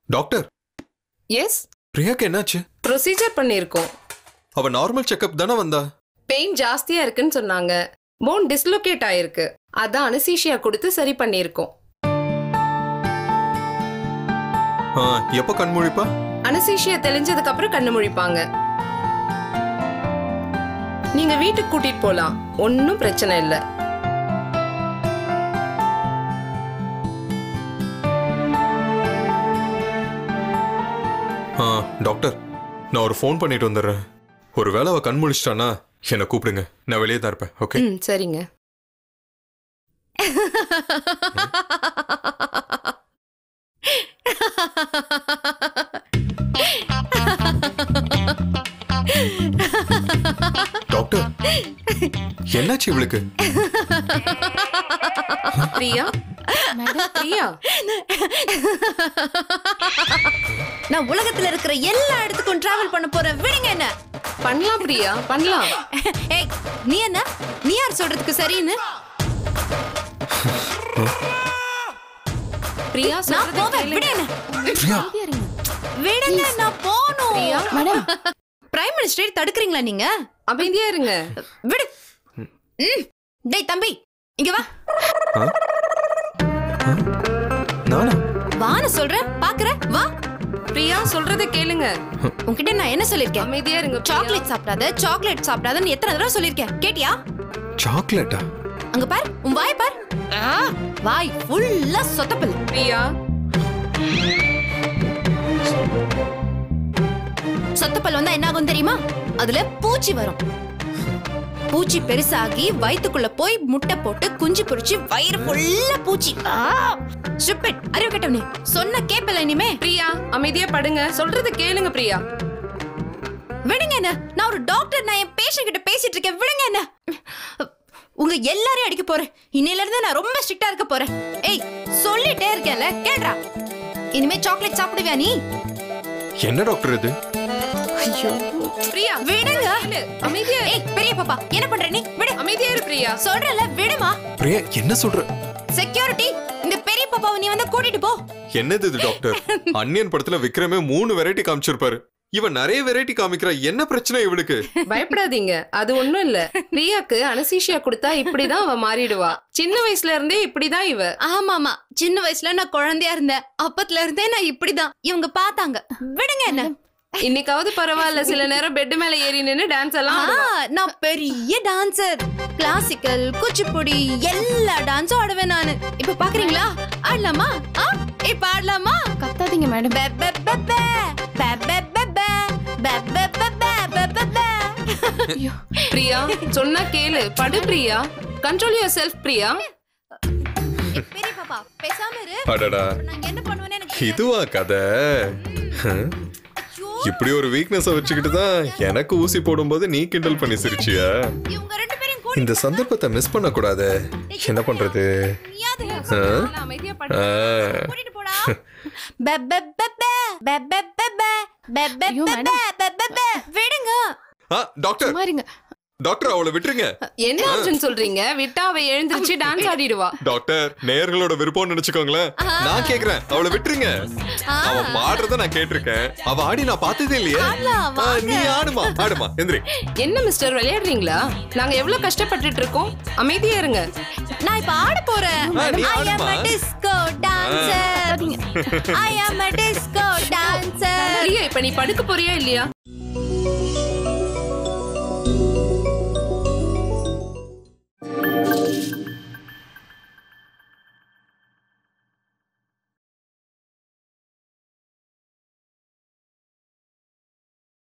Doctor S பிரியாக்கு என்னாச்சு procedure பண்ணியிருக்கோம் அவ நார்மல் செக்கப் தானே வந்தா பெயின் ஜாஸ்தியா இருக்குன்னு சொன்னாங்க போன் டிஸ்லோகேட் ஆயிருக்கு அதான் அனசீஷியா கொடுத்து சரி பண்ணியிருக்கோம் ஆ, எப்ப கண் முழிப்பா அனசீஷியா தெளிஞ்சதுக்கு அப்புறம் கண்ணு முழிப்பாங்க நீங்க வீட்டுக்கு கூட்டிட்டு போலாம் ஒன்னும் பிரச்சனை இல்ல ஆ, டாக்டர் நான் ஒரு ஃபோன் பண்ணிட்டு வந்துடுறேன் ஒருவேளை அவ கண் முழிச்சிட்டானா என்னை கூப்பிடுங்க நான் வெளியே தான் இருப்பேன் ஓகே ம் சரிங்க டாக்டர் என்னாச்சு இவளுக்கு பிரியா பிரியா நான் உலகத்துல இருக்கிற எல்லா இடத்துக்கும் டிராவல் பண்ண போறேன் விடுங்க என்ன பண்ணலாம் பிரியா பண்ணலாம் ஏய் நீ என்ன நீ யார் சொல்றதுக்கு சரின்னு பிரியா நான் சொல்றதை போவேன் விடு கேளுங்க. என்ன பிரியா விடுங்க நான் போகணும் பிரியா மேடம் பிரைம் மினிஸ்டர் தடுக்கிறீங்களா நீங்க அமைதியா இருங்க விடு ம். டேய் தம்பி இங்க வா ஆ? ஆ? நானா வான்னு சொல்றேன் பாக்குற வா பிரியா சொல்றதை கேளுங்க உன்கிட்ட நான் என்ன சொல்லிருக்கேன் அமைதியா இருங்க பிரியா. சாக்லேட் சாப்பிடாத சாக்லேட் சாப்பிடாதன்னு எத்தனை தடவை சொல்லிருக்கேன் கேட்டியா சாக்லேட்டா அங்க பார் உன் வாய் பார் ஆ, வாய் ஃபுல்லா சொத்தப்பல் பிரியா சொத்தப்பல் வந்தா என்ன ஆகும் தெரியுமா அதுல பூச்சி வரும் பூச்சி பெருசாகி வயித்துக்குள்ள போய் முட்டை போட்டு குஞ்சு பொரிச்சு வயிறு ஃபுல்லா பூச்சி ஸ்டூபிட் அறிவு கட்டவனே சொன்ன கேப்பல இனிமே பிரியா அமைதியா படுங்க சொல்றதை கேளுங்க பிரியா விடுங்க என்ன நான் ஒரு டாக்டர் நான் என் பேஷண்ட் கிட்ட பேசிட்டு இருக்கேன் விடுங்க என்ன உங்க எல்லாரையும் அடிக்க போறேன் இன்னையில இருந்து நான் ரொம்ப ஸ்ட்ரிக்டா இருக்க போறேன் ஏய் சொல்லிட்டே இருக்கேன்ல கேடுறா இனிமே சாக்லேட் சாப்பிடுவியா நீ என்ன டாக்டர் இது ஐயோ பிரியா விடுங்க கேளு. அமைதியா இரு. ஏய் பெரிய பாப்பா என்ன பண்ற நீ விடு அமைதியா இரு பிரியா சொல்றல விடுமா பிரியா என்ன சொல்ற செக்யூரிட்டி இந்த பெரிய பாப்பாவை நீ வந்து கூட்டிட்டு போ என்னது இது டாக்டர் அன்னியன் படத்துல விக்ரமே மூணு வெரைட்டி காமிச்சிருப்பாரு இவன் நிறைய வெரைட்டி காமிக்கிறா என்ன பிரச்சனை இவளுக்கு பயப்படாதீங்க அது ஒண்ணும் இல்ல பிரியாக்கு அனசீஷியா கொடுத்தா இப்படிதான் அவ மாறிடுவா சின்ன வயசுல இருந்தே இப்படிதான் இவ ஆமா ஆமா சின்ன வயசுல நான் குழந்தையா இருந்தேன் அப்பத்துல இருந்தே நான் இப்படிதான் இவங்க பார்த்தாங்க விடுங்க என்ன இன்னைக்காவது பரவாயில்ல சில நேரம் பெட் மேல ஏறி நின்னு டான்ஸ் எல்லாம் ஆ, ஆடுவா. நான் பெரிய டான்சர் கிளாசிக்கல் குச்சிப்புடி எல்லா டான்ஸும் ஆடுவேன் நானு இப்ப பாக்குறீங்களா ஆடலாமா ஆ, இப்ப ஆடலாமா கத்தாதீங்க மேடம் பெ, பெ, பெ, பெ. பெ, பெ, பெ, பெ. பெ, பெ, பெ, பெ, பெ, பெ, பெ. பிரியா சொன்னா கேளு படு Priya control your yourself ஏய், பெரிய பாப்பா பேசாம இரு அடடா நான் என்ன பண்ணுவேன்னு எனக்கு தெரியாது. இதுவா கதை ஹம்? ஐயோ, இப்படி ஒரு வீக்னஸ வச்சுக்கிட்டு தான் எனக்கு ஊசி போடும்போது நீ கிண்டல் பண்ணி சிரிச்சியா இவங்க ரெண்டு பேரும் கூடி இந்த சந்தர்ப்பத்தை மிஸ் பண்ண கூடாது என்ன பண்றது நீயாவது ஆ? நல்லா அமைதியா படு ஆ. கூட்டிட்டு போடா பெ, பெ, பெ, பெ. பெ, பெ, பெ, பெ. பெ, பெ, ஐயோ, பெ, மேடம். பெ, பெ, பெ. விடுங்க ஆ, டாக்டர் சும்மா இருங்க டாக்டர் அவளை விட்டுருங்க என்ன அர்ஜுன் சொல்றீங்க விட்டா அவ எழுந்திருச்சு டான்ஸ் ஆடிடுவா டாக்டர் நேயர்களோட விருப்பம்னு நினைச்சுக்கோங்களேன் நான் கேக்குறேன் அவளை விட்டுருங்க அவ பாடுறத நான் கேட்டிருக்கேன் அவ ஆடி நான் பார்த்ததே இல்லையே ஆடலாம், ஆ, நீ ஆடுமா ஆடுமா எந்திரி என்ன மிஸ்டர் விளையாடுறீங்களா நாங்க எவ்வளவு கஷ்டப்பட்டுட்டு இருக்கோம் அமைதியா இருங்க நான் இப்ப ஆட போறேன் ஆ, நீ I am ஆடுமா. a disco dancer I am a disco dancer Priya இப்ப நீ படுக்க போறியா இல்லையா